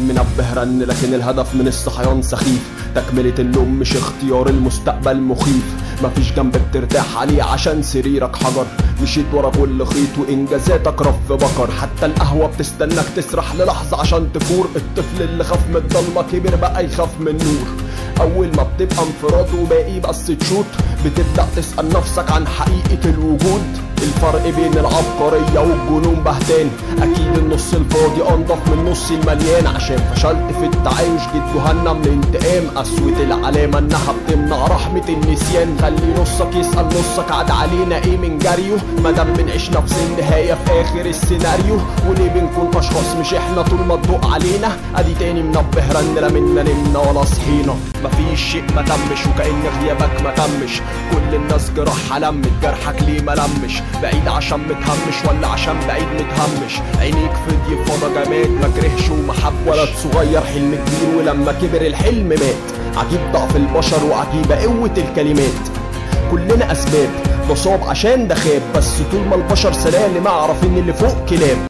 المنبه رن لكن الهدف من الصحيان سخيف تكملة النوم مش اختيار المستقبل مخيف مفيش جنب بترتاح عليه عشان سريرك حجر مشيت ورا كل خيط وانجازاتك رف بكر حتى القهوة بتستناك تسرح للحظة عشان تفور الطفل اللي خاف من الضلمة كبر بقى يخاف من النور اول ما بتبقى انفراد وباقي بس تشوت بتبدأ تسأل نفسك عن حقيقة الوجود الفرق بين العبقرية والجنون بهتان أكيد النص الفاضي أنضف من النص المليان عشان فشلت في التعايش جيت جهنم الانتقام قسوة العلامة إنها بتمنع رحمة النسيان خلي نصك يسأل نصك عاد علينا إيه من جريه مادام بنعيش نفس النهاية في آخر السيناريو وليه بنكون أشخاص مش إحنا طول ما تدق علينا أدي تاني منبه رن لا منا نمنا ولا صحينا مفيش شيء ما تمش وكأن غيابك ما تمش كل الناس جراحها لمت جرحك ليه ما لمش بعيد عشان متهمش ولا عشان بعيد متهمش عينيك فضي فضا جماد ما كرهش ومحب ولد صغير حلم كبير ولما كبر الحلم مات عجيب ضعف البشر وعجيبة قوة الكلمات كلنا أسباب بصاب عشان ده خاب بس طول ما البشر سلالم أعرف إن اللي فوق كلاب